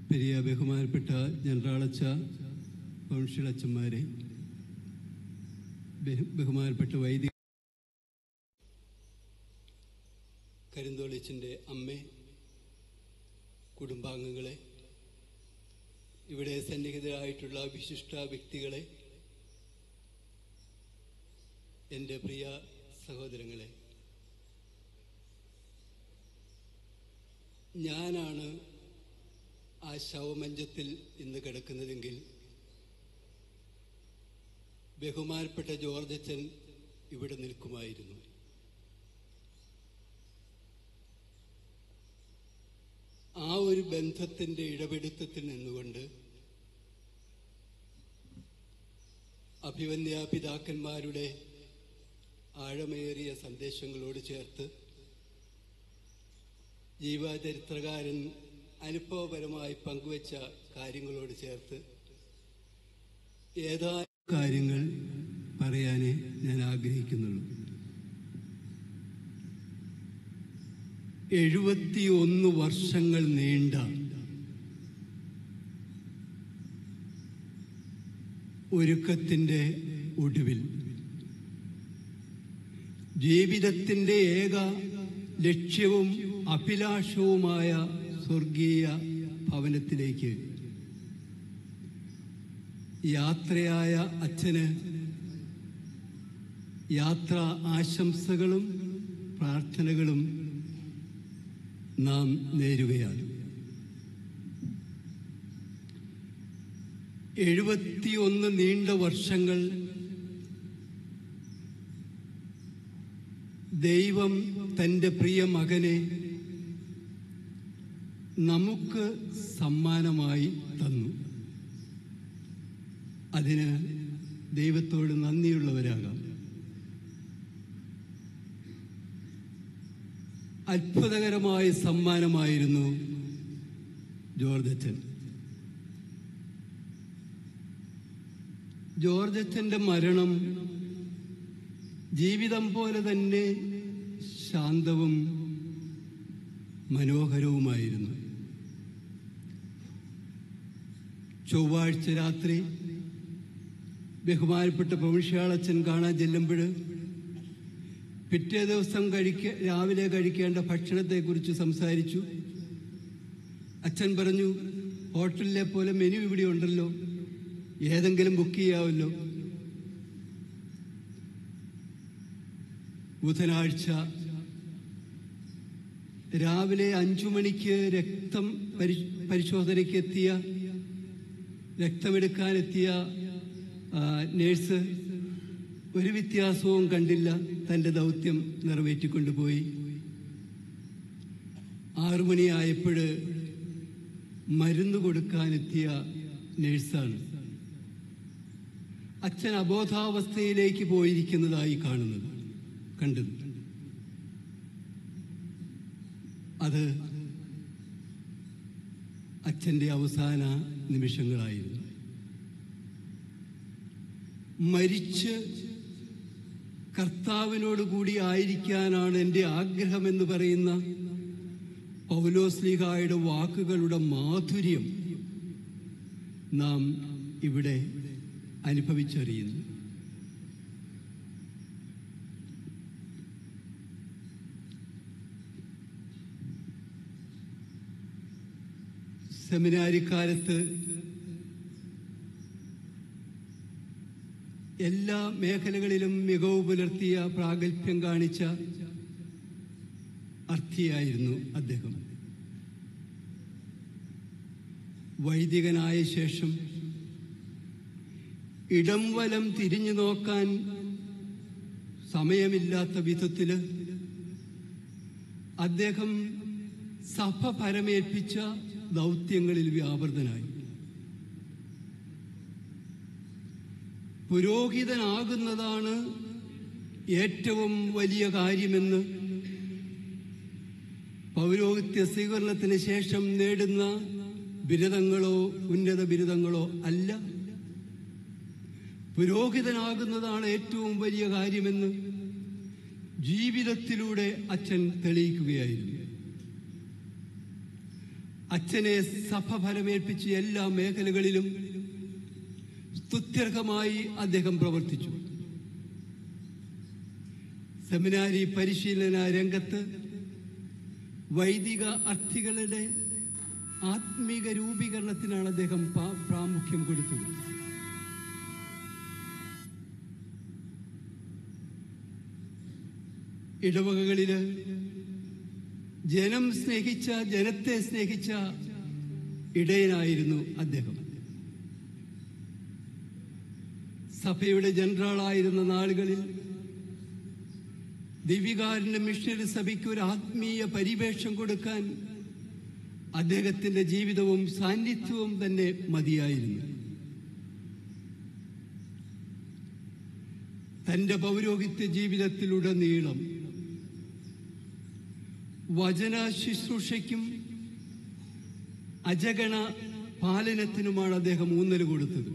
പെരിയ ബഹുമാനപ്പെട്ട ജനറാളച്ച കൗൺസിലച്ചന്മാരെ ബഹു- ബഹുമാനപ്പെട്ട വൈദിക കരിന്തോളിച്ചിൻ്റെ അമ്മേ കുടുംബാംഗങ്ങളെ ഇവിടെ സന്നിഹിതരായിട്ടുള്ള വിശിഷ്ട വ്യക്തികളെ എൻ്റെ പ്രിയ സഹോദരങ്ങളെ ഞാനാണ് ആ ശവമഞ്ചത്തിൽ ഇന്ന് കിടക്കുന്നതെങ്കിൽ ബഹുമാനപ്പെട്ട ജോർജച്ചൻ ഇവിടെ നിൽക്കുമായിരുന്നു ആ ഒരു ബന്ധത്തിന്റെ ഇടപെടുത്തത്തിൽ നിന്നുകൊണ്ട് അഭിവന്യ പിതാക്കന്മാരുടെ ആഴമേറിയ സന്ദേശങ്ങളോട് ചേർത്ത് ജീവചരിത്രകാരൻ അനുഭവപരമായി പങ്കുവച്ച കാര്യങ്ങളോട് ചേർത്ത് ഏതാനും കാര്യങ്ങൾ പറയാനേ ഞാൻ ആഗ്രഹിക്കുന്നുള്ളൂ എഴുപത്തിയൊന്ന് വർഷങ്ങൾ നീണ്ട ഒരുക്കത്തിൻ്റെ ഒടുവിൽ ജീവിതത്തിൻ്റെ ഏക ലക്ഷ്യവും അഭിലാഷവുമായ സ്വർഗീയ ഭവനത്തിലേക്ക് യാത്രയായ അച്ഛന് യാത്രാ ആശംസകളും പ്രാർത്ഥനകളും നാം നേരുകയാണ് എഴുപത്തിയൊന്ന് നീണ്ട വർഷങ്ങൾ ദൈവം തൻ്റെ പ്രിയ മകനെ നമുക്ക് സമ്മാനമായി തന്നു അതിന് ദൈവത്തോട് നന്ദിയുള്ളവരാകാം അത്ഭുതകരമായ സമ്മാനമായിരുന്നു ജോർജച്ചൻ ജോർജച്ചന്റെ മരണം ജീവിതം പോലെ തന്നെ ശാന്തവും മനോഹരവുമായിരുന്നു ചൊവ്വാഴ്ച രാത്രി ബഹുമാനപ്പെട്ട പ്രവിശ്യാളച്ചൻ കാണാൻ ചെല്ലുമ്പോൾ പിറ്റേ ദിവസം കഴിക്ക രാവിലെ കഴിക്കേണ്ട ഭക്ഷണത്തെക്കുറിച്ച് സംസാരിച്ചു അച്ഛൻ പറഞ്ഞു ഹോട്ടലിലെ പോലെ മെനു ഇവിടെ ഉണ്ടല്ലോ ഏതെങ്കിലും ബുക്ക് ചെയ്യാമല്ലോ ബുധനാഴ്ച രാവിലെ അഞ്ചു മണിക്ക് രക്തം പരി പരിശോധനയ്ക്ക് എത്തിയ രക്തമെടുക്കാനെത്തിയ ആ, നേഴ്സ് ഒരു വ്യത്യാസവും കണ്ടില്ല തൻ്റെ ദൗത്യം നിറവേറ്റിക്കൊണ്ടുപോയി ആറു മണിയായപ്പോൾ മരുന്ന് കൊടുക്കാനെത്തിയ നേഴ്സാണ് അച്ഛൻ അബോധാവസ്ഥയിലേക്ക് പോയിരിക്കുന്നതായി കാണുന്നത് കണ്ടത് അത് അച്ഛൻ്റെ അവസാന നിമിഷങ്ങളായിരുന്നു മരിച്ച് കർത്താവിനോട് കൂടി ആയിരിക്കാനാണ് എൻ്റെ ആഗ്രഹമെന്ന് പറയുന്ന പൗലോസ്ലിഹായുടെ വാക്കുകളുടെ മാധുര്യം നാം ഇവിടെ അനുഭവിച്ചറിയുന്നു സെമിനാരിക്കാലത്ത് എല്ലാ മേഖലകളിലും മികവ് പുലർത്തിയ പ്രാഗൽഭ്യം കാണിച്ച അർത്ഥിയായിരുന്നു അദ്ദേഹം വൈദികനായ ശേഷം ഇടം വലം തിരിഞ്ഞു നോക്കാൻ സമയമില്ലാത്ത വിധത്തില് അദ്ദേഹം സഭ പരമേൽപ്പിച്ച ദൗത്യങ്ങളിൽ വ്യാപൃതനായി പുരോഹിതനാകുന്നതാണ് ഏറ്റവും വലിയ കാര്യമെന്ന് പൗരോഹിത്യ സ്വീകരണത്തിന് ശേഷം നേടുന്ന ബിരുദങ്ങളോ ഉന്നത ബിരുദങ്ങളോ അല്ല പുരോഹിതനാകുന്നതാണ് ഏറ്റവും വലിയ കാര്യമെന്ന് ജീവിതത്തിലൂടെ അച്ഛൻ തെളിയിക്കുകയായിരുന്നു അച്ഛനെ സഭ ഫലമേൽപ്പിച്ച് എല്ലാ മേഖലകളിലും സ്തുത്യർഹമായി അദ്ദേഹം പ്രവർത്തിച്ചു സെമിനാരി പരിശീലന രംഗത്ത് വൈദിക അർത്ഥികളുടെ ആത്മീക രൂപീകരണത്തിനാണ് അദ്ദേഹം പാ- പ്രാമുഖ്യം കൊടുത്തത് ഇടവകകളില് ജനം സ്നേഹിച്ച ജനത്തെ സ്നേഹിച്ച ഇടയനായിരുന്നു അദ്ദേഹം സഭയുടെ ജനറാളായിരുന്ന നാളുകളിൽ ദിവികാരന്റെ മിഷണറി സഭയ്ക്ക് ഒരു ആത്മീയ പരിവേഷം കൊടുക്കാൻ അദ്ദേഹത്തിന്റെ ജീവിതവും സാന്നിധ്യവും തന്നെ മതിയായിരുന്നു തന്റെ പൗരോഹിത്യ ജീവിതത്തിലുടനീളം വചന ശുശ്രൂഷയ്ക്കും അജഗണ പാലനത്തിനുമാണ് അദ്ദേഹം ഊന്നൽ കൊടുത്തത്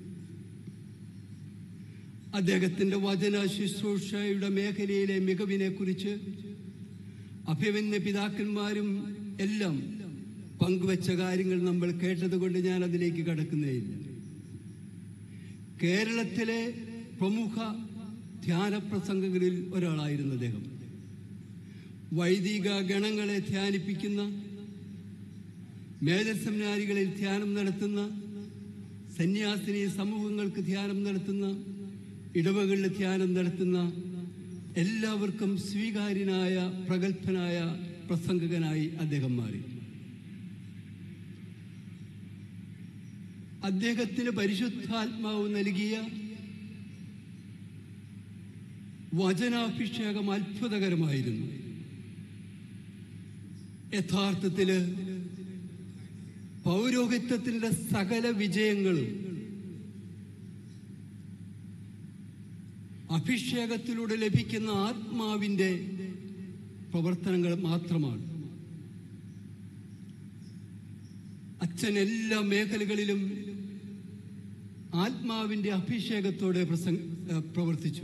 അദ്ദേഹത്തിന്റെ വചന ശുശ്രൂഷയുടെ മേഖലയിലെ മികവിനെ കുറിച്ച് അഭിമന്യ പിതാക്കന്മാരും എല്ലാം പങ്കുവച്ച കാര്യങ്ങൾ നമ്മൾ കേട്ടതുകൊണ്ട് ഞാൻ അതിലേക്ക് കടക്കുന്നേയില്ല കേരളത്തിലെ പ്രമുഖ ധ്യാന പ്രസംഗങ്ങളിൽ ഒരാളായിരുന്നു അദ്ദേഹം വൈദിക ഗണങ്ങളെ ധ്യാനിപ്പിക്കുന്ന മേജർ സെമിനാരികളിൽ ധ്യാനം നടത്തുന്ന സന്യാസിനി സമൂഹങ്ങൾക്ക് ധ്യാനം നടത്തുന്ന ഇടവകളിൽ ധ്യാനം നടത്തുന്ന എല്ലാവർക്കും സ്വീകാര്യനായ പ്രഗത്ഭനായ പ്രസംഗകനായി അദ്ദേഹം മാറി അദ്ദേഹത്തിന് പരിശുദ്ധാത്മാവ് നൽകിയ വചനാഭിഷേകം അത്ഭുതകരമായിരുന്നു യഥാർത്ഥത്തില് പൗരോഹിത്യത്തിന്റെ സകല വിജയങ്ങളും അഭിഷേകത്തിലൂടെ ലഭിക്കുന്ന ആത്മാവിന്റെ പ്രവർത്തനങ്ങൾ മാത്രമാണ് അച്ഛൻ എല്ലാ മേഖലകളിലും ആത്മാവിന്റെ അഭിഷേകത്തോടെ പ്രസംഗ ഏഹ് പ്രവർത്തിച്ചു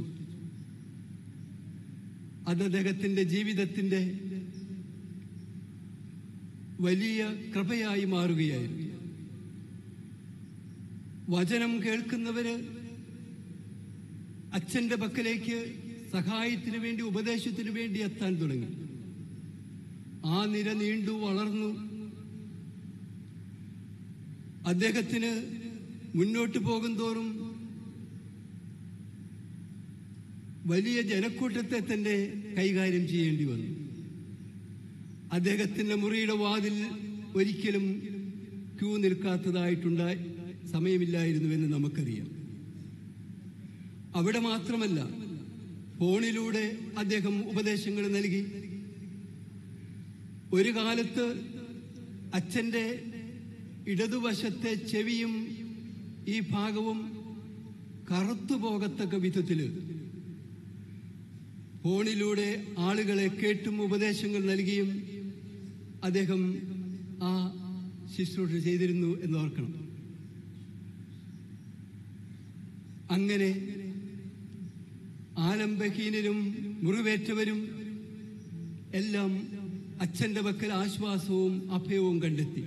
അത് അദ്ദേഹത്തിന്റെ ജീവിതത്തിന്റെ വലിയ കൃപയായി മാറുകയായിരുന്നു വചനം കേൾക്കുന്നവര് അച്ഛന്റെ പക്കലേക്ക് സഹായത്തിന് വേണ്ടി ഉപദേശത്തിന് വേണ്ടി എത്താൻ തുടങ്ങി ആ നിര നീണ്ടു വളർന്നു അദ്ദേഹത്തിന് മുന്നോട്ട് പോകും തോറും വലിയ ജനക്കൂട്ടത്തെ തന്നെ കൈകാര്യം ചെയ്യേണ്ടി വന്നു അദ്ദേഹത്തിന്റെ മുറിയുടെ വാതിൽ ഒരിക്കലും ക്യൂ നിൽക്കാത്തതായിട്ടുണ്ടായി സമയമില്ലായിരുന്നുവെന്ന് നമുക്കറിയാം അവിടെ മാത്രമല്ല ഫോണിലൂടെ അദ്ദേഹം ഉപദേശങ്ങൾ നൽകി ഒരു കാലത്ത് അച്ഛന്റെ ഇടതുവശത്തെ ചെവിയും ഈ ഭാഗവും കറുത്തു പോകത്തക്ക വിധത്തില് ഫോണിലൂടെ ആളുകളെ കേട്ടും ഉപദേശങ്ങൾ നൽകിയും അദ്ദേഹം ആ ശുശ്രൂഷ ചെയ്തിരുന്നു എന്ന് ഓർക്കണം അങ്ങനെ ആലംബഹീനരും മുറിവേറ്റവരും എല്ലാം അച്ഛന്റെ പക്കൽ ആശ്വാസവും അഭയവും കണ്ടെത്തി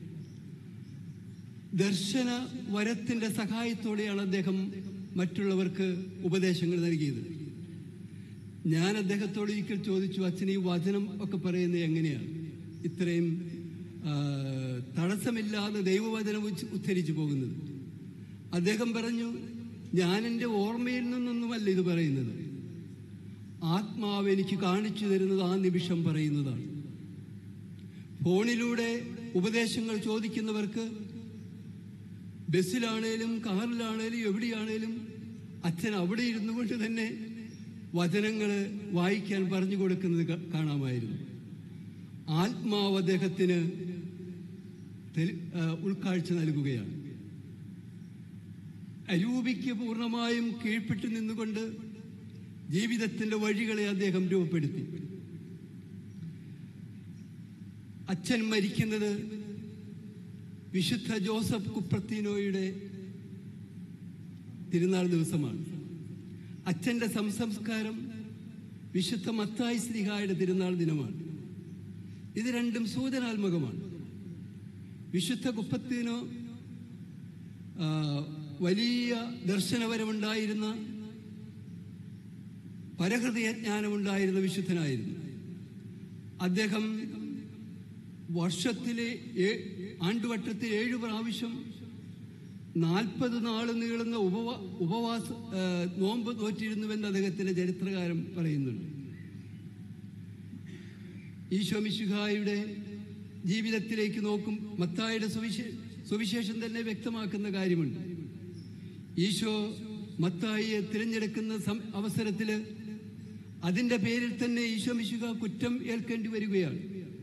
ദർശന വരത്തിന്റെ സഹായത്തോടെയാണ് അദ്ദേഹം മറ്റുള്ളവർക്ക് ഉപദേശങ്ങൾ നൽകിയത് ഞാൻ അദ്ദേഹത്തോട് ഒരിക്കൽ ചോദിച്ചു അച്ഛൻ ഈ വചനം ഒക്കെ പറയുന്നത് എങ്ങനെയാണ് ഇത്രയും ആ, തടസ്സമില്ലാതെ ദൈവവചനം ഉച്ച- ഉദ്ധരിച്ചു പോകുന്നത് അദ്ദേഹം പറഞ്ഞു ഞാൻ എൻ്റെ ഓർമ്മയിൽ നിന്നൊന്നുമല്ല ഇത് പറയുന്നത് ആത്മാവ് എനിക്ക് കാണിച്ചു തരുന്നത് ആ നിമിഷം പറയുന്നതാണ് ഫോണിലൂടെ ഉപദേശങ്ങൾ ചോദിക്കുന്നവർക്ക് ബസ്സിലാണേലും കാറിലാണേലും എവിടെയാണേലും അച്ഛൻ അവിടെ ഇരുന്നു കൊണ്ട് തന്നെ വചനങ്ങൾ വായിക്കാൻ പറഞ്ഞു കൊടുക്കുന്നത് ക- കാണാമായിരുന്നു ആത്മാവ് അദ്ദേഹത്തിന് തെളി- ആ, ഉൾക്കാഴ്ച നൽകുകയാണ് അരൂപിക്ക് പൂർണ്ണമായും കീഴ്പ്പെട്ട് നിന്നുകൊണ്ട് ജീവിതത്തിന്റെ വഴികളെ അദ്ദേഹം രൂപപ്പെടുത്തി അച്ഛൻ മരിക്കുന്നത് വിശുദ്ധ ജോസഫ് കുപ്രത്തീനോയുടെ തിരുനാൾ ദിവസമാണ് അച്ഛന്റെ സംസംസ്കാരം വിശുദ്ധ മത്തായി ശ്രീഹായുടെ തിരുനാൾ ദിനമാണ് ഇത് രണ്ടും സൂചനാത്മകമാണ് വിശുദ്ധ കുപ്പത്തിനോ ആ, വലിയ ദർശനപരമുണ്ടായിരുന്ന പരഹൃദയജ്ഞാനമുണ്ടായിരുന്ന വിശുദ്ധനായിരുന്നു അദ്ദേഹം വർഷത്തിലെ ഏ- ആണ്ടുവട്ടത്തിൽ ഏഴ് പ്രാവശ്യം നാൽപ്പത് നാൾ നീളുന്ന ഉപവാ ഉപവാസ ആ, നോമ്പ് നോറ്റിരുന്നുവെന്ന് അദ്ദേഹത്തിന്റെ ചരിത്രകാരൻ പറയുന്നുണ്ട് ഈശോ മിശുഹായുടെ ജീവിതത്തിലേക്ക് നോക്കും മത്തായുടെ സുവിശേ സുവിശേഷം തന്നെ വ്യക്തമാക്കുന്ന കാര്യമുണ്ട് ഈശോ മത്തായിയെ തിരഞ്ഞെടുക്കുന്ന സം- അവസരത്തില് അതിന്റെ പേരിൽ തന്നെ ഈശോ മിശുഹ കുറ്റം ഏൽക്കേണ്ടി വരികയാണ്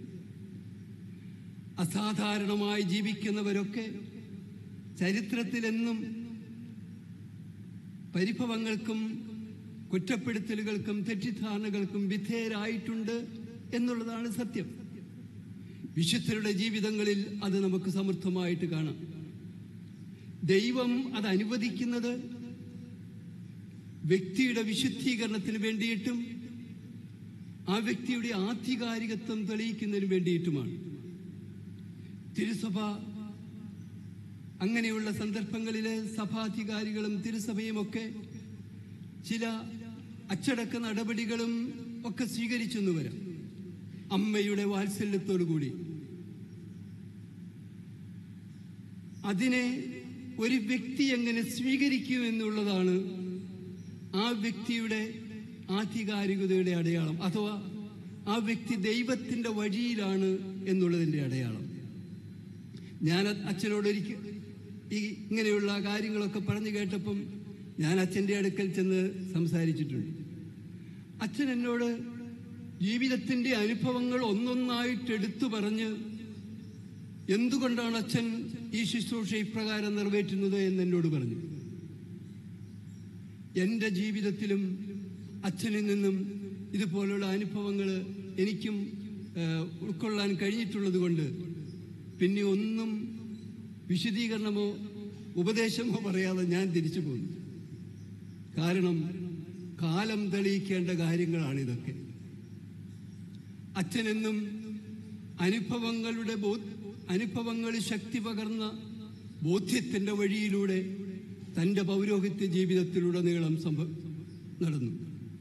അസാധാരണമായി ജീവിക്കുന്നവരൊക്കെ ചരിത്രത്തിലെന്നും പരിഭവങ്ങൾക്കും കുറ്റപ്പെടുത്തലുകൾക്കും തെറ്റിദ്ധാരണകൾക്കും വിധേയരായിട്ടുണ്ട് എന്നുള്ളതാണ് സത്യം വിശുദ്ധരുടെ ജീവിതങ്ങളിൽ അത് നമുക്ക് സമൃദ്ധമായിട്ട് കാണാം ദൈവം അത് അനുവദിക്കുന്നത് വ്യക്തിയുടെ വിശുദ്ധീകരണത്തിന് വേണ്ടിയിട്ടും ആ വ്യക്തിയുടെ ആധികാരികത്വം തെളിയിക്കുന്നതിന് വേണ്ടിയിട്ടുമാണ് തിരുസഭ അങ്ങനെയുള്ള സന്ദർഭങ്ങളിൽ സഭാധികാരികളും തിരുസഭയും ഒക്കെ ചില അച്ചടക്ക നടപടികളും ഒക്കെ സ്വീകരിച്ചെന്ന് വരാം അമ്മയുടെ വാത്സല്യത്തോടു കൂടി അതിനെ ഒരു വ്യക്തി എങ്ങനെ സ്വീകരിക്കും എന്നുള്ളതാണ് ആ വ്യക്തിയുടെ ആധികാരികതയുടെ അടയാളം അഥവാ ആ വ്യക്തി ദൈവത്തിന്റെ വഴിയിലാണ് എന്നുള്ളതിന്റെ അടയാളം ഞാൻ അച്ഛനോട് ഒരിക്കൽ ഈ ഇങ്ങനെയുള്ള കാര്യങ്ങളൊക്കെ പറഞ്ഞു കേട്ടപ്പം ഞാൻ അച്ഛൻ്റെ അടുക്കൽ ചെന്ന് സംസാരിച്ചിട്ടുണ്ട് അച്ഛൻ എന്നോട് ജീവിതത്തിന്റെ അനുഭവങ്ങൾ ഒന്നൊന്നായിട്ട് എടുത്തു പറഞ്ഞ് എന്തുകൊണ്ടാണ് അച്ഛൻ ഈ ശുശ്രൂഷ ഇപ്രകാരം നിറവേറ്റുന്നത് എന്ന് എന്നോട് പറഞ്ഞു എൻ്റെ ജീവിതത്തിലും അച്ഛനിൽ നിന്നും ഇതുപോലുള്ള അനുഭവങ്ങൾ എനിക്കും ഏഹ്, ഉൾക്കൊള്ളാൻ കഴിഞ്ഞിട്ടുള്ളത് കൊണ്ട് പിന്നെ ഒന്നും വിശദീകരണമോ ഉപദേശമോ പറയാതെ ഞാൻ തിരിച്ചു പോന്നു കാരണം കാലം തെളിയിക്കേണ്ട കാര്യങ്ങളാണ് ഇതൊക്കെ അച്ഛനെന്നും അനുഭവങ്ങളുടെ ബോ- അനുഭവങ്ങളിൽ ശക്തി പകർന്ന ബോധ്യത്തിന്റെ വഴിയിലൂടെ തന്റെ പൗരോഹിത്യ ജീവിതത്തിലുടനീളം സംഭവ നടന്നു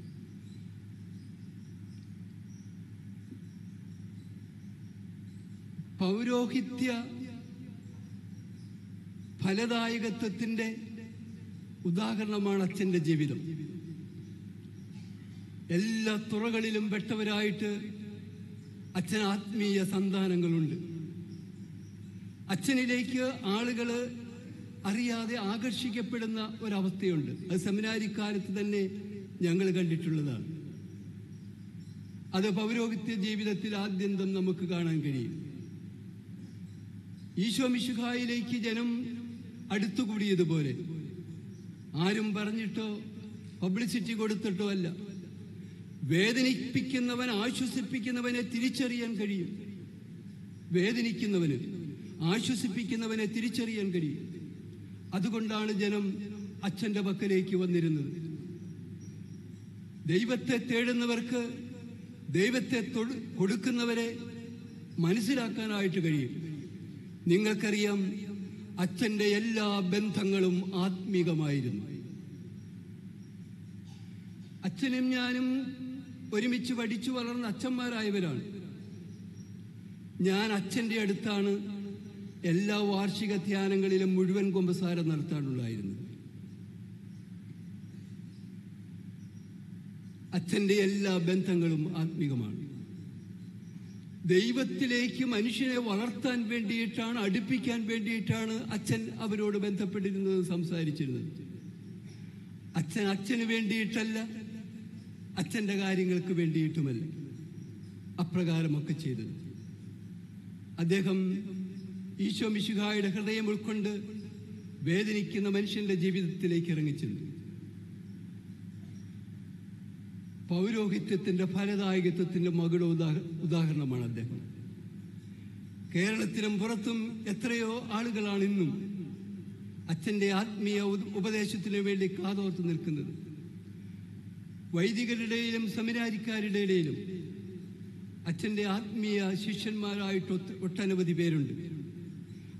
പൗരോഹിത്യ ഫലദായകത്വത്തിന്റെ ഉദാഹരണമാണ് അച്ഛന്റെ ജീവിതം എല്ലാ തുറകളിലും പെട്ടവരായിട്ട് അച്ഛൻ ആത്മീയ സന്താനങ്ങളുണ്ട് അച്ഛനിലേക്ക് ആളുകൾ അറിയാതെ ആകർഷിക്കപ്പെടുന്ന ഒരവസ്ഥയുണ്ട് അത് സെമിനാരിക്കാലത്ത് തന്നെ ഞങ്ങൾ കണ്ടിട്ടുള്ളതാണ് അത് പൗരോഹിത്യ ജീവിതത്തിൽ ആദ്യന്തം നമുക്ക് കാണാൻ കഴിയും ഈശോ മിശുഹായിലേക്ക് ജനം അടുത്തുകൂടിയതുപോലെ ആരും പറഞ്ഞിട്ടോ പബ്ലിസിറ്റി കൊടുത്തിട്ടോ അല്ല വേദനിപ്പിക്കുന്നവൻ ആശ്വസിപ്പിക്കുന്നവനെ തിരിച്ചറിയാൻ കഴിയും വേദനിക്കുന്നവന് ആശ്വസിപ്പിക്കുന്നവനെ തിരിച്ചറിയാൻ കഴിയും അതുകൊണ്ടാണ് ജനം അച്ഛന്റെ പക്കലേക്ക് വന്നിരുന്നത് ദൈവത്തെ തേടുന്നവർക്ക് ദൈവത്തെ തൊഴു- കൊടുക്കുന്നവരെ മനസ്സിലാക്കാനായിട്ട് കഴിയും നിങ്ങൾക്കറിയാം അച്ഛന്റെ എല്ലാ ബന്ധങ്ങളും ആത്മീകമായിരുന്നു അച്ഛനും ഞാനും ഒരുമിച്ച് പഠിച്ചു വളർന്ന അച്ഛന്മാരായവരാണ് ഞാൻ അച്ഛന്റെ അടുത്താണ് എല്ലാ വാർഷിക ധ്യാനങ്ങളിലും മുഴുവൻ കുമ്പസാരം നടത്താനുണ്ടായിരുന്നത് അച്ഛന്റെ എല്ലാ ബന്ധങ്ങളും ആത്മീകമാണ് ദൈവത്തിലേക്ക് മനുഷ്യനെ വളർത്താൻ വേണ്ടിയിട്ടാണ് അടുപ്പിക്കാൻ വേണ്ടിയിട്ടാണ് അച്ഛൻ അവരോട് ബന്ധപ്പെട്ടിരുന്നത് സംസാരിച്ചിരുന്നത് അച്ഛൻ അച്ഛന് വേണ്ടിയിട്ടല്ല അച്ഛന്റെ കാര്യങ്ങൾക്ക് വേണ്ടിയിട്ടുമല്ല അപ്രകാരമൊക്കെ ചെയ്തത് അദ്ദേഹം ഈശോ മിശുഹായുടെ ഹൃദയം ഉൾക്കൊണ്ട് വേദനിക്കുന്ന മനുഷ്യന്റെ ജീവിതത്തിലേക്ക് ഇറങ്ങിച്ചെന്നു പൗരോഹിത്യത്തിന്റെ ഫലദായകത്വത്തിന്റെ മകുട ഉദാഹ- ഉദാഹരണമാണ് അദ്ദേഹം കേരളത്തിലും പുറത്തും എത്രയോ ആളുകളാണ് ഇന്നും അച്ഛന്റെ ആത്മീയ ഉ- ഉപദേശത്തിനു വേണ്ടി കാതോർത്ത് നിൽക്കുന്നത് വൈദികരുടെയിലും സെമിനാരിക്കാരുടെ ഇടയിലും അച്ഛന്റെ ആത്മീയ ശിഷ്യന്മാരായിട്ട് ഒത്ത് ഒട്ടനവധി പേരുണ്ട്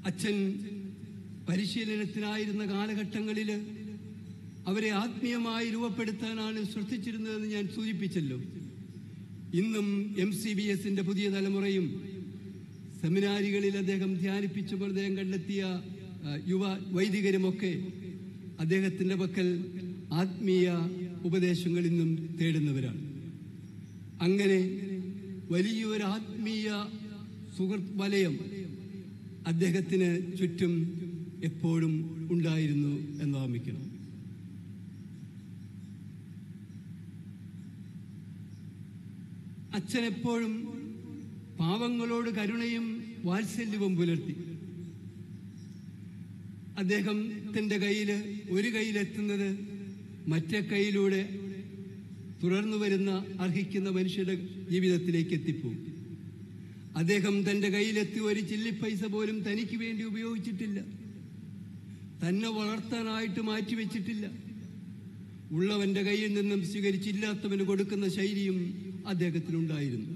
അച്ഛൻ പരിശീലനത്തിനായിരുന്ന കാലഘട്ടങ്ങളിൽ അവരെ ആത്മീയമായി രൂപപ്പെടുത്താനാണ് ശ്രദ്ധിച്ചിരുന്നതെന്ന് ഞാൻ സൂചിപ്പിച്ചല്ലോ ഇന്നും എം സി ബി എസിന്റെ പുതിയ തലമുറയും സെമിനാരികളിൽ അദ്ദേഹം ധ്യാനിപ്പിച്ചു അദ്ദേഹം കണ്ടെത്തിയ ആ, യുവ വൈദികരുമൊക്കെ അദ്ദേഹത്തിന്റെ പക്കൽ ആത്മീയ ഉപദേശങ്ങൾ ഇന്നും തേടുന്നവരാണ് അങ്ങനെ വലിയൊരു ആത്മീയ സുഹൃത്ത് വലയം അദ്ദേഹത്തിന് ചുറ്റും എപ്പോഴും ഉണ്ടായിരുന്നു എന്ന് ഓർമ്മിക്കണം അച്ഛൻ എപ്പോഴും പാവങ്ങളോട് കരുണയും വാത്സല്യവും പുലർത്തി അദ്ദേഹത്തിന്റെ കയ്യിൽ ഒരു കയ്യിലെത്തുന്നത് മറ്റേ കൈയിലൂടെ തുടർന്നു വരുന്ന അർഹിക്കുന്ന മനുഷ്യരുടെ ജീവിതത്തിലേക്ക് എത്തിപ്പോകും അദ്ദേഹം തന്റെ കയ്യിലെത്തി ഒരു ചില്ലിപ്പൈസ പോലും തനിക്ക് വേണ്ടി ഉപയോഗിച്ചിട്ടില്ല തന്നെ വളർത്താനായിട്ട് മാറ്റിവെച്ചിട്ടില്ല ഉള്ളവന്റെ കയ്യിൽ നിന്നും സ്വീകരിച്ചില്ലാത്തവന് കൊടുക്കുന്ന ശൈലിയും അദ്ദേഹത്തിനുണ്ടായിരുന്നു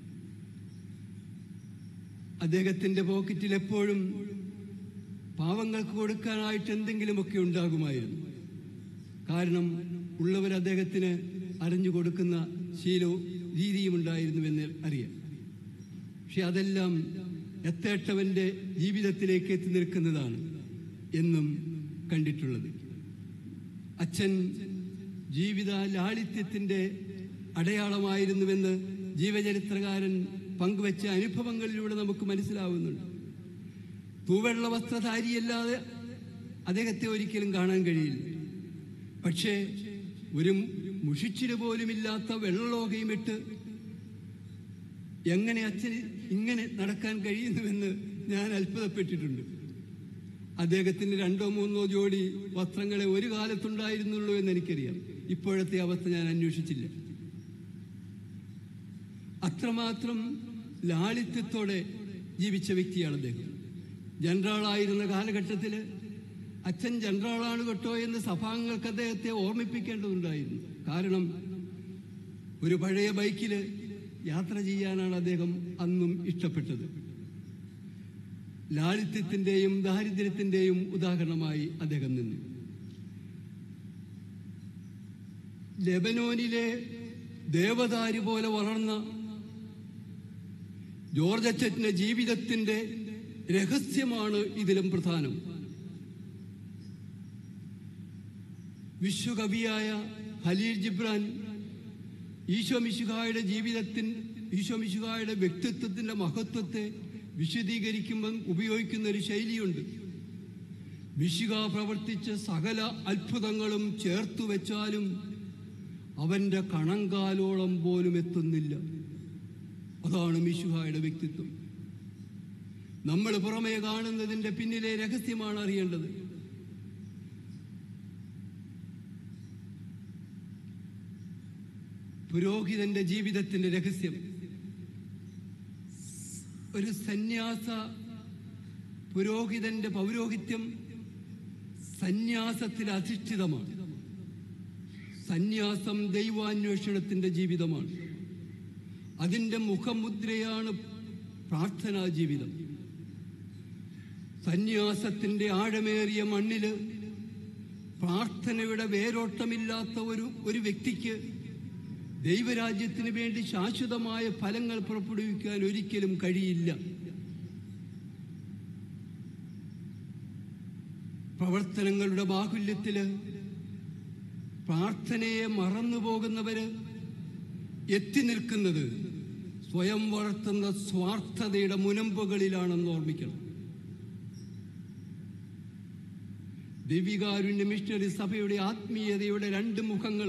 അദ്ദേഹത്തിന്റെ പോക്കറ്റിൽ എപ്പോഴും പാവങ്ങൾക്ക് കൊടുക്കാനായിട്ട് എന്തെങ്കിലുമൊക്കെ ഉണ്ടാകുമായിരുന്നു കാരണം ഉള്ളവർ അദ്ദേഹത്തിന് അറിഞ്ഞു കൊടുക്കുന്ന ശീലവും രീതിയും ഉണ്ടായിരുന്നുവെന്ന് അറിയാം പക്ഷെ അതെല്ലാം എത്തേട്ടവന്റെ ജീവിതത്തിലേക്ക് എത്തി നിൽക്കുന്നതാണ് എന്നും കണ്ടിട്ടുള്ളത് അച്ഛൻ ജീവിത ലാളിത്യത്തിന്റെ അടയാളമായിരുന്നുവെന്ന് ജീവചരിത്രകാരൻ പങ്കുവച്ച അനുഭവങ്ങളിലൂടെ നമുക്ക് മനസ്സിലാവുന്നുണ്ട് തൂവെള്ള വസ്ത്രധാരിയല്ലാതെ അദ്ദേഹത്തെ ഒരിക്കലും കാണാൻ കഴിയില്ല പക്ഷേ ഒരു മുഷിച്ചില് പോലുമില്ലാത്ത വെള്ളലോകയും ഇട്ട് എങ്ങനെ അച്ഛന് ഇങ്ങനെ നടക്കാൻ കഴിയുന്നുവെന്ന് ഞാൻ അത്ഭുതപ്പെട്ടിട്ടുണ്ട് അദ്ദേഹത്തിന് രണ്ടോ മൂന്നോ ജോഡി വസ്ത്രങ്ങളെ ഒരു കാലത്തുണ്ടായിരുന്നുള്ളൂ എന്ന് എനിക്കറിയാം ഇപ്പോഴത്തെ അവസ്ഥ ഞാൻ അന്വേഷിച്ചില്ല അത്രമാത്രം ലാളിത്യത്തോടെ ജീവിച്ച വ്യക്തിയാണ് അദ്ദേഹം ജനറാളായിരുന്ന കാലഘട്ടത്തിൽ അച്ഛൻ ജനറാളാണ് കേട്ടോ എന്ന് സഭാംഗങ്ങൾക്ക് അദ്ദേഹത്തെ ഓർമ്മിപ്പിക്കേണ്ടതുണ്ടായിരുന്നു കാരണം ഒരു പഴയ ബൈക്കിൽ യാത്ര ചെയ്യാനാണ് അദ്ദേഹം അന്നും ഇഷ്ടപ്പെട്ടത് ലാളിത്യത്തിന്റെയും ദാരിദ്ര്യത്തിന്റെയും ഉദാഹരണമായി അദ്ദേഹം നിന്നു ലെബനോനിലെ ദേവദാരി പോലെ വളർന്ന ജോർജ് അച്ചറ്റിന്റെ ജീവിതത്തിന്റെ രഹസ്യമാണ് ഇതിലും പ്രധാനം വിശ്വകവിയായ ഖലീൽ ജിബ്രാൻ ഈശോ മിശുഹായുടെ ജീവിതത്തിൻ ഈശോ മിശുഹായുടെ വ്യക്തിത്വത്തിന്റെ മഹത്വത്തെ വിശദീകരിക്കുമ്പോൾ ഉപയോഗിക്കുന്ന ഒരു ശൈലിയുണ്ട് മിശുക പ്രവർത്തിച്ച സകല അത്ഭുതങ്ങളും ചേർത്തു വെച്ചാലും അവന്റെ കണങ്കാലോളം പോലും എത്തുന്നില്ല അതാണ് മിശുഹായുടെ വ്യക്തിത്വം നമ്മൾ പുറമേ കാണുന്നതിന്റെ പിന്നിലെ രഹസ്യമാണ് അറിയേണ്ടത് പുരോഹിതന്റെ ജീവിതത്തിന്റെ രഹസ്യം ഒരു സന്യാസ പുരോഹിതന്റെ പൗരോഹിത്യം സന്യാസത്തിൽ അധിഷ്ഠിതമാണ് സന്യാസം ദൈവാന്വേഷണത്തിന്റെ ജീവിതമാണ് അതിന്റെ മുഖമുദ്രയാണ് പ്രാർത്ഥനാ ജീവിതം സന്യാസത്തിന്റെ ആഴമേറിയ മണ്ണില് പ്രാർത്ഥനയുടെ വേരോട്ടമില്ലാത്ത ഒരു ഒരു വ്യക്തിക്ക് ദൈവരാജ്യത്തിന് വേണ്ടി ശാശ്വതമായ ഫലങ്ങൾ പുറപ്പെടുവിക്കാൻ ഒരിക്കലും കഴിയില്ല പ്രവർത്തനങ്ങളുടെ ബാഹുല്യത്തില് പ്രാർത്ഥനയെ മറന്നു പോകുന്നവര് എത്തി നിൽക്കുന്നത് സ്വയം വളർത്തുന്ന സ്വാർത്ഥതയുടെ മുനമ്പുകളിലാണെന്ന് ഓർമ്മിക്കണം ദിവ്യകാരുണ്യ മിഷണറി സഭയുടെ ആത്മീയതയുടെ രണ്ട് മുഖങ്ങൾ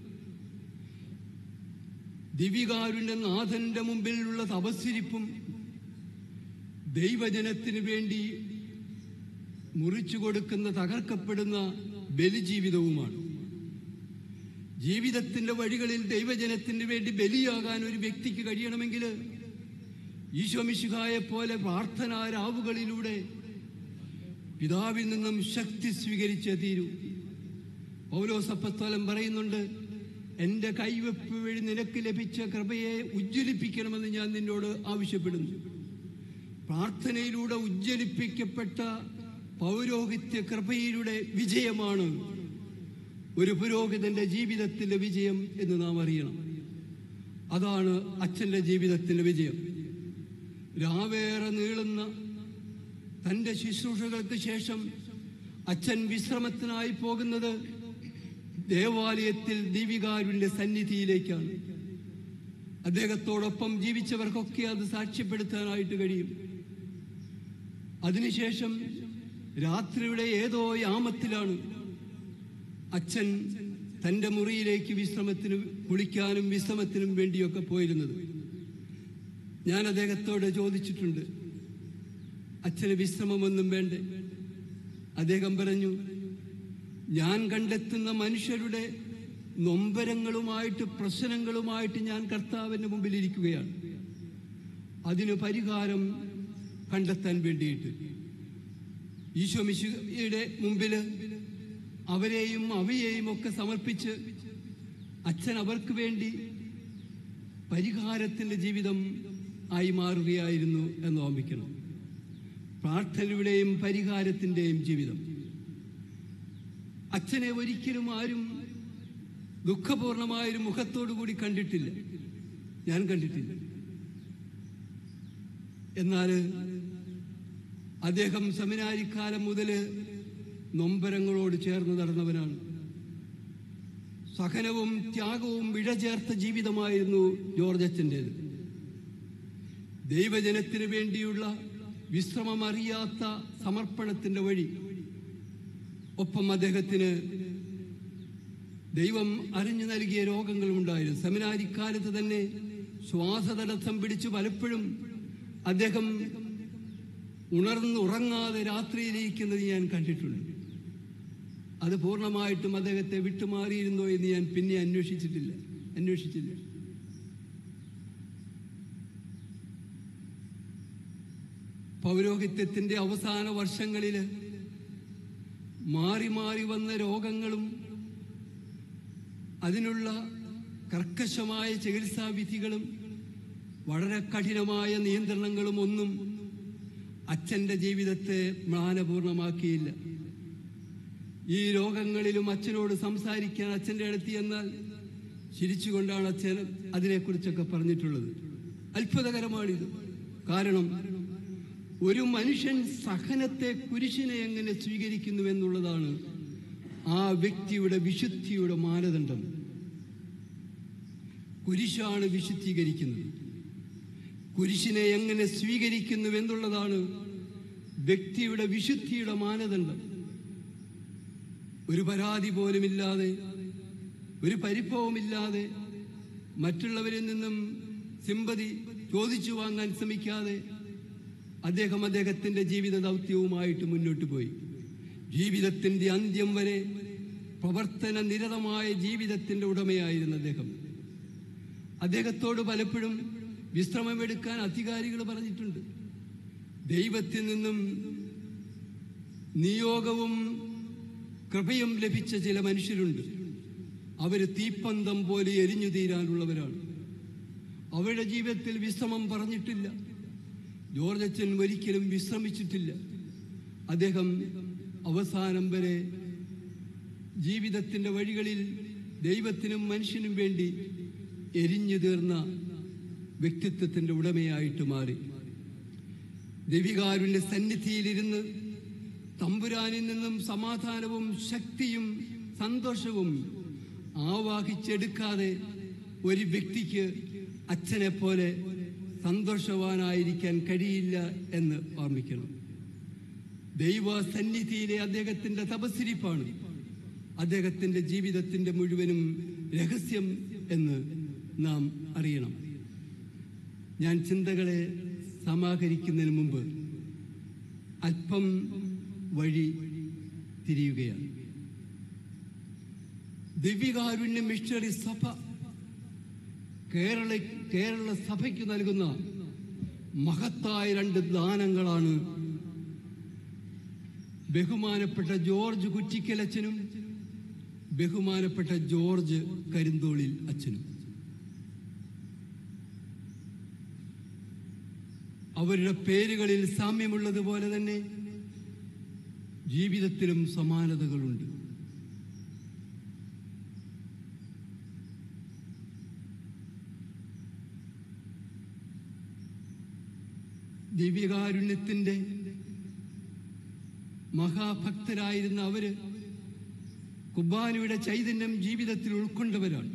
ദിവ്യകാരുണ്യ നാഥന്റെ മുമ്പിലുള്ള തപസ്സിരിപ്പും ദൈവജനത്തിന് വേണ്ടി മുറിച്ചു കൊടുക്കുന്ന തകർക്കപ്പെടുന്ന ബലിജീവിതവുമാണ് ജീവിതത്തിന്റെ വഴികളിൽ ദൈവജനത്തിന് വേണ്ടി ബലിയാകാൻ ഒരു വ്യക്തിക്ക് കഴിയണമെങ്കിൽ ഈശോമിശുഹായെ പോലെ പ്രാർത്ഥനാ രാവുകളിലൂടെ പിതാവിൽ നിന്നും ശക്തി സ്വീകരിച്ചേ തീരൂ പൗലോസപ്പത്തോലം പറയുന്നുണ്ട് എന്റെ കൈവെപ്പ് വഴി നിനക്ക് ലഭിച്ച കൃപയെ ഉജ്ജ്വലിപ്പിക്കണമെന്ന് ഞാൻ നിന്നോട് ആവശ്യപ്പെടുന്നു പ്രാർത്ഥനയിലൂടെ ഉജ്ജ്വലിപ്പിക്കപ്പെട്ട പൗരോഹിത്യ കൃപയിലൂടെ വിജയമാണ് ഒരു പുരോഹിതന്റെ ജീവിതത്തിലെ വിജയം എന്ന് നാം അറിയണം അതാണ് അച്ഛൻ്റെ ജീവിതത്തിലെ വിജയം രാവേറെ നീളുന്ന തൻ്റെ ശുശ്രൂഷകൾക്ക് ശേഷം അച്ഛൻ വിശ്രമത്തിനായി പോകുന്നത് ദേവാലയത്തിൽ ദീപികാരുവിന്റെ സന്നിധിയിലേക്കാണ് അദ്ദേഹത്തോടൊപ്പം ജീവിച്ചവർക്കൊക്കെ അത് സാക്ഷ്യപ്പെടുത്താനായിട്ട് കഴിയും അതിനുശേഷം രാത്രിയുടെ ഏതോ യാമത്തിലാണ് അച്ഛൻ തൻ്റെ മുറിയിലേക്ക് വിശ്രമത്തിന് കുളിക്കാനും വിശ്രമത്തിനും വേണ്ടിയൊക്കെ പോയിരുന്നത് ഞാൻ അദ്ദേഹത്തോട് ചോദിച്ചിട്ടുണ്ട് അച്ഛന് വിശ്രമമൊന്നും വേണ്ടേ അദ്ദേഹം പറഞ്ഞു ഞാൻ കണ്ടെത്തുന്ന മനുഷ്യരുടെ നൊമ്പരങ്ങളുമായിട്ട് പ്രശ്നങ്ങളുമായിട്ട് ഞാൻ കർത്താവിൻ്റെ മുമ്പിൽ ഇരിക്കുകയാണ് അതിന് പരിഹാരം കണ്ടെത്താൻ വേണ്ടിയിട്ട് ഈശോ മിശിയുടെ മുമ്പിൽ അവരെയും അവയെയും ഒക്കെ സമർപ്പിച്ച് അച്ഛൻ അവർക്ക് വേണ്ടി പരിഹാരത്തിൻ്റെ ജീവിതം ആയി മാറുകയായിരുന്നു എന്ന് ഓർമ്മിക്കണം പ്രാർത്ഥനയുടെയും പരിഹാരത്തിൻ്റെയും ജീവിതം അച്ഛനെ ഒരിക്കലും ആരും ദുഃഖപൂർണമായൊരു മുഖത്തോടു കൂടി കണ്ടിട്ടില്ല ഞാൻ കണ്ടിട്ടില്ല എന്നാൽ അദ്ദേഹം സെമിനാരിക്കാലം മുതൽ നൊമ്പരങ്ങളോട് ചേർന്ന് നടന്നവനാണ് സഹനവും ത്യാഗവും വിഴചേർത്ത ജീവിതമായിരുന്നു ജോർജ് അച്ഛൻ്റേത് ദൈവജനത്തിന് വേണ്ടിയുള്ള വിശ്രമമറിയാത്ത സമർപ്പണത്തിന്റെ വഴി ഒപ്പം അദ്ദേഹത്തിന് ദൈവം അറിഞ്ഞു നൽകിയ രോഗങ്ങളുണ്ടായിരുന്നു സെമിനാരിക്കാലത്ത് തന്നെ ശ്വാസതടസ്സം പിടിച്ച് പലപ്പോഴും അദ്ദേഹം ഉണർന്ന് ഉറങ്ങാതെ രാത്രിയിലിരിക്കുന്നത് ഞാൻ കണ്ടിട്ടുണ്ട് അത് പൂർണ്ണമായിട്ടും അദ്ദേഹത്തെ വിട്ടുമാറിയിരുന്നോ എന്ന് ഞാൻ പിന്നെ അന്വേഷിച്ചിട്ടില്ല അന്വേഷിച്ചില്ല പൗരോഹിത്യത്തിന്റെ അവസാന വർഷങ്ങളിൽ മാറി മാറി വന്ന രോഗങ്ങളും അതിനുള്ള കർക്കശമായ ചികിത്സാ വിധികളും വളരെ കഠിനമായ നിയന്ത്രണങ്ങളും ഒന്നും അച്ഛൻ്റെ ജീവിതത്തെ മ്ലാനപൂർണമാക്കിയില്ല ഈ രോഗങ്ങളിലും അച്ഛനോട് സംസാരിക്കാൻ അച്ഛൻ്റെ അടുത്ത് എന്നാൽ ചിരിച്ചുകൊണ്ടാണ് അച്ഛൻ അതിനെക്കുറിച്ചൊക്കെ പറഞ്ഞിട്ടുള്ളത് അത്ഭുതകരമാണിത് കാരണം ഒരു മനുഷ്യൻ സഹനത്തെ കുരിശിനെ എങ്ങനെ സ്വീകരിക്കുന്നു എന്നുള്ളതാണ് ആ വ്യക്തിയുടെ വിശുദ്ധിയുടെ മാനദണ്ഡം കുരിശാണ് വിശുദ്ധീകരിക്കുന്നത് കുരിശിനെ എങ്ങനെ സ്വീകരിക്കുന്നു എന്നുള്ളതാണ് വ്യക്തിയുടെ വിശുദ്ധിയുടെ മാനദണ്ഡം ഒരു പരാതി പോലുമില്ലാതെ ഒരു പരിഭവമില്ലാതെ മറ്റുള്ളവരിൽ നിന്നും സിമ്പതി ചോദിച്ചു വാങ്ങാൻ ശ്രമിക്കാതെ അദ്ദേഹം അദ്ദേഹത്തിന്റെ ജീവിത ദൗത്യവുമായിട്ട് മുന്നോട്ട് പോയി ജീവിതത്തിന്റെ അന്ത്യം വരെ പ്രവർത്തന നിരതമായ ജീവിതത്തിന്റെ ഉടമയായിരുന്നു അദ്ദേഹം അദ്ദേഹത്തോട് പലപ്പോഴും വിശ്രമമെടുക്കാൻ അധികാരികൾ പറഞ്ഞിട്ടുണ്ട് ദൈവത്തിൽ നിന്നും നിയോഗവും കൃപയും ലഭിച്ച ചില മനുഷ്യരുണ്ട് അവർ തീപ്പന്തം പോലെ എരിഞ്ഞു തീരാനുള്ളവരാണ് അവരുടെ ജീവിതത്തിൽ വിശ്രമം പറഞ്ഞിട്ടില്ല ജോർജ് അച്ഛൻ ഒരിക്കലും വിശ്രമിച്ചിട്ടില്ല അദ്ദേഹം അവസാനം വരെ ജീവിതത്തിൻ്റെ വഴികളിൽ ദൈവത്തിനും മനുഷ്യനും വേണ്ടി എരിഞ്ഞു തീർന്ന വ്യക്തിത്വത്തിൻ്റെ ഉടമയായിട്ട് മാറി ദേവികാരുണ്യ സന്നിധിയിലിരുന്ന് തമ്പുരാനിൽ നിന്നും സമാധാനവും ശക്തിയും സന്തോഷവും ആവാഹിച്ചെടുക്കാതെ ഒരു വ്യക്തിക്ക് അച്ഛനെ പോലെ സന്തോഷവാനായിരിക്കാൻ കഴിയില്ല എന്ന് ഓർമ്മിക്കണം ദൈവ സന്നിധിയിലെ അദ്ദേഹത്തിന്റെ തപസ്സിരിപ്പാണ് അദ്ദേഹത്തിന്റെ ജീവിതത്തിന്റെ മുഴുവനും രഹസ്യം എന്ന് നാം അറിയണം ഞാൻ ചിന്തകളെ സമാഹരിക്കുന്നതിന് മുമ്പ് അല്പം വഴി തിരിയുകയാണ് ദിവ്യകാരുണ്യ മിഷണറി സഭ കേരള കേരള സഭയ്ക്ക് നൽകുന്ന മഹത്തായ രണ്ട് ദാനങ്ങളാണ് ബഹുമാനപ്പെട്ട ജോർജ് കുറ്റിക്കൽ അച്ഛനും ബഹുമാനപ്പെട്ട ജോർജ് കരിന്തോളിൽ അച്ഛനും അവരുടെ പേരുകളിൽ സാമ്യമുള്ളതുപോലെ തന്നെ ജീവിതത്തിലും സമാനതകളുണ്ട് ദിവ്യകാരുണ്യത്തിന്റെ മഹാഭക്തരായിരുന്ന അവര് കുർബാനയുടെ ചൈതന്യം ജീവിതത്തിൽ ഉൾക്കൊണ്ടവരാണ്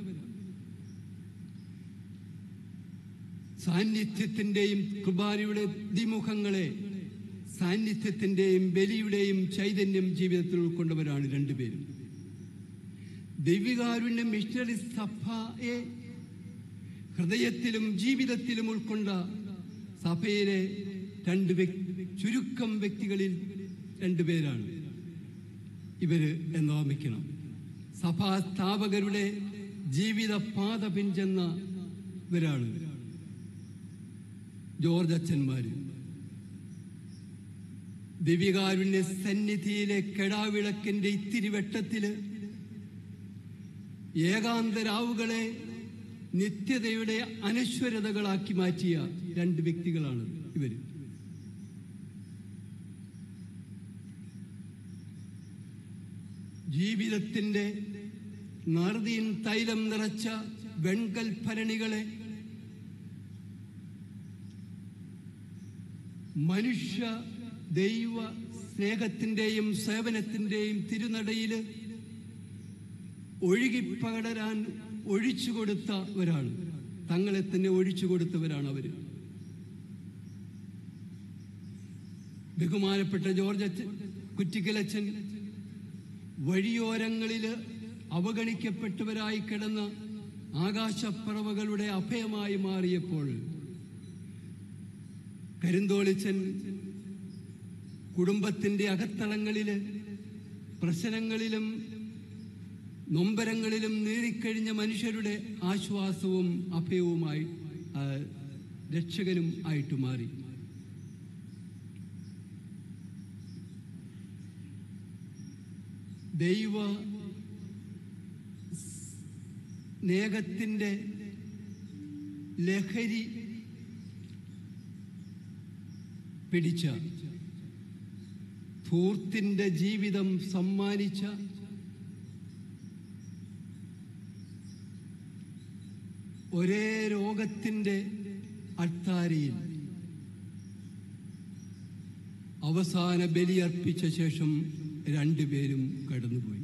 സാന്നിധ്യത്തിന്റെയും കുർബാനയുടെ ദിമുഖങ്ങളെ സാന്നിധ്യത്തിന്റെയും ബലിയുടെയും ചൈതന്യം ജീവിതത്തിൽ ഉൾക്കൊണ്ടവരാണ് രണ്ടുപേരും ദിവ്യകാരുണ്യ മിഷണറി സഭയെ ഹൃദയത്തിലും ജീവിതത്തിലും ഉൾക്കൊണ്ട സഭയിലെ രണ്ട് വ്യക്- ചുരുക്കം വ്യക്തികളിൽ രണ്ടുപേരാണ് ഇവര് എന്ന് ഓർമ്മിക്കണം സഭാ സ്ഥാപകരുടെ ജീവിത പാത പിഞ്ചെന്ന ഇവരാണ് ജോർജ് അച്ഛന്മാര് ദിവ്യകാരുണ്യ സന്നിധിയിലെ കെടാവിളക്കിന്റെ ഇത്തിരി വെട്ടത്തില് ഏകാന്തരാവുകളെ നിത്യതയുടെ അനശ്വരതകളാക്കി മാറ്റിയ രണ്ട് വ്യക്തികളാണ് ഇവര് ജീവിതത്തിന്റെ നാർദീൻ തൈലം നിറച്ച വെൺകൽ ഭരണികളെ മനുഷ്യ ദൈവ സ്നേഹത്തിന്റെയും സേവനത്തിന്റെയും തിരുനടയില് ഒഴുകിപ്പകടരാൻ ഒഴിച്ചു കൊടുത്തവരാണ് തങ്ങളെ തന്നെ ഒഴിച്ചു കൊടുത്തവരാണ് അവര് ബഹുമാനപ്പെട്ട ജോർജ് അച്ഛൻ കുറ്റിക്കലച്ചൻ വഴിയോരങ്ങളിൽ അവഗണിക്കപ്പെട്ടവരായി കിടന്ന ആകാശപ്പറവകളുടെ അഭയമായി മാറിയപ്പോൾ കരിന്തോളിച്ചൻ കുടുംബത്തിന്റെ അകത്തളങ്ങളില് പ്രശ്നങ്ങളിലും നൊമ്പരങ്ങളിലും നേറിക്കഴിഞ്ഞ മനുഷ്യരുടെ ആശ്വാസവും അഭയവുമായി ആ, രക്ഷകനും ആയിട്ട് മാറി ദൈവ സ്നേഹത്തിന്റെ ലഹരി പിടിച്ച ധൂർത്തിന്റെ ജീവിതം സമ്മാനിച്ച ഒരേ രോഗത്തിന്റെ അട്ടാരിയിൽ അവസാന ബലിയർപ്പിച്ച ശേഷം രണ്ടുപേരും കടന്നുപോയി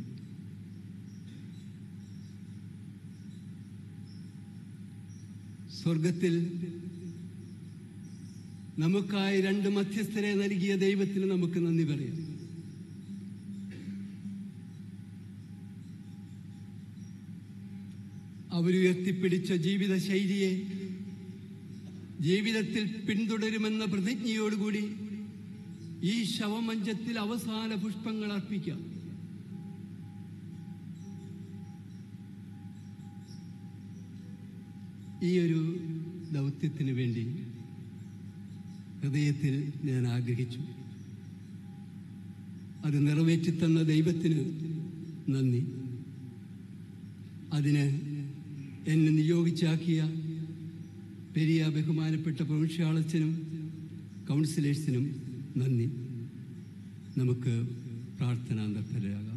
സ്വർഗത്തിൽ നമുക്കായി രണ്ട് മധ്യസ്ഥരെ നൽകിയ ദൈവത്തിന് നമുക്ക് നന്ദി പറയാം അവരുയർത്തിപ്പിടിച്ച ജീവിത ശൈലിയെ ജീവിതത്തിൽ പിന്തുടരുമെന്ന പ്രതിജ്ഞയോടുകൂടി ഈ ശവമഞ്ചത്തിൽ അവസാന പുഷ്പങ്ങൾ അർപ്പിക്കാം ഈ ഒരു ദൗത്യത്തിന് വേണ്ടി ഹൃദയത്തിൽ ഞാൻ ആഗ്രഹിച്ചു അത് നിറവേറ്റിത്തന്ന ദൈവത്തിന് നന്ദി അതിന് എന്നെ നിയോഗിച്ചാക്കിയ പെരിയ ബഹുമാനപ്പെട്ട പ്രവിശ്യാളച്ചനും കൗൺസിലേഴ്സിനും നന്ദി നമുക്ക് പ്രാർത്ഥനാന്തർഭരാകാം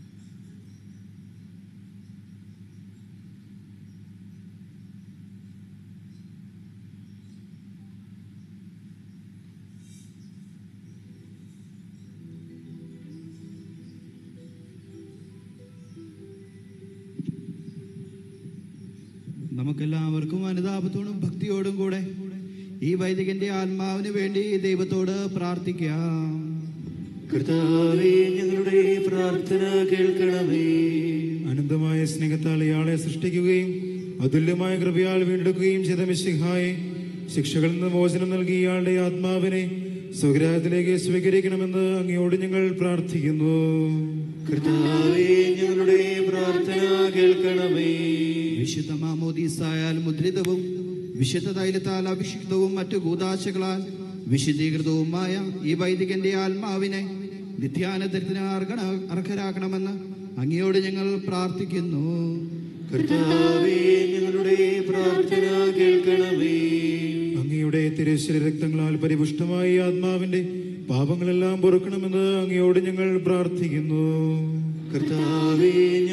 നമുക്കെല്ലാവർക്കും അനുതാപത്തോടും ഭക്തിയോടും കൂടെ ഈ വൈദികന്റെ ആത്മാവിന് വേണ്ടി ദൈവത്തോട് പ്രാർത്ഥിക്കാം കർത്താവേ ഞങ്ങളുടെ പ്രാർത്ഥന കേൾക്കണമേ അനന്തമായ സ്നേഹത്താൽ ഇയാളെ സൃഷ്ടിക്കുകയും അതുല്യമായ കൃപയാൽ വീണ്ടെടുക്കുകയും ചെയ്ത മിശിഹായെ ശിക്ഷകളിൽ നിന്ന് മോചനം നൽകി ഇയാളുടെ ആത്മാവിനെ സ്വഗ്രഹത്തിലേക്ക് സ്വീകരിക്കണമെന്ന് അങ്ങയോട് ഞങ്ങൾ പ്രാർത്ഥിക്കുന്നു കർത്താവേ ഞങ്ങളുടെ പ്രാർത്ഥന കേൾക്കണമേ വിശുദ്ധ മാമോദീസായാൽ മുദ്രിതവും വിശുദ്ധ തൈലത്താൽ അഭിഷിക്തവും മറ്റു കൂതാശകളാൽ വിശുദ്ധീകൃതവുമായ ഈ വൈദികന്റെ ആത്മാവിനെ നിത്യാനന്ദത്തിന് അർഹന അർഹരാക്കണമെന്ന് അങ്ങയോട് ഞങ്ങൾ പ്രാർത്ഥിക്കുന്നു കർത്താവേ ഞങ്ങളുടെ പ്രാർത്ഥന കേൾക്കണമേ അങ്ങേ അങ്ങയുടെ തിരുശരീര രക്തങ്ങളാൽ പരിപുഷ്ടമായ ഈ ആത്മാവിന്റെ പാപങ്ങളെല്ലാം പൊറുക്കണമെന്ന് അങ്ങയോട് ഞങ്ങൾ പ്രാർത്ഥിക്കുന്നു കർത്താവേ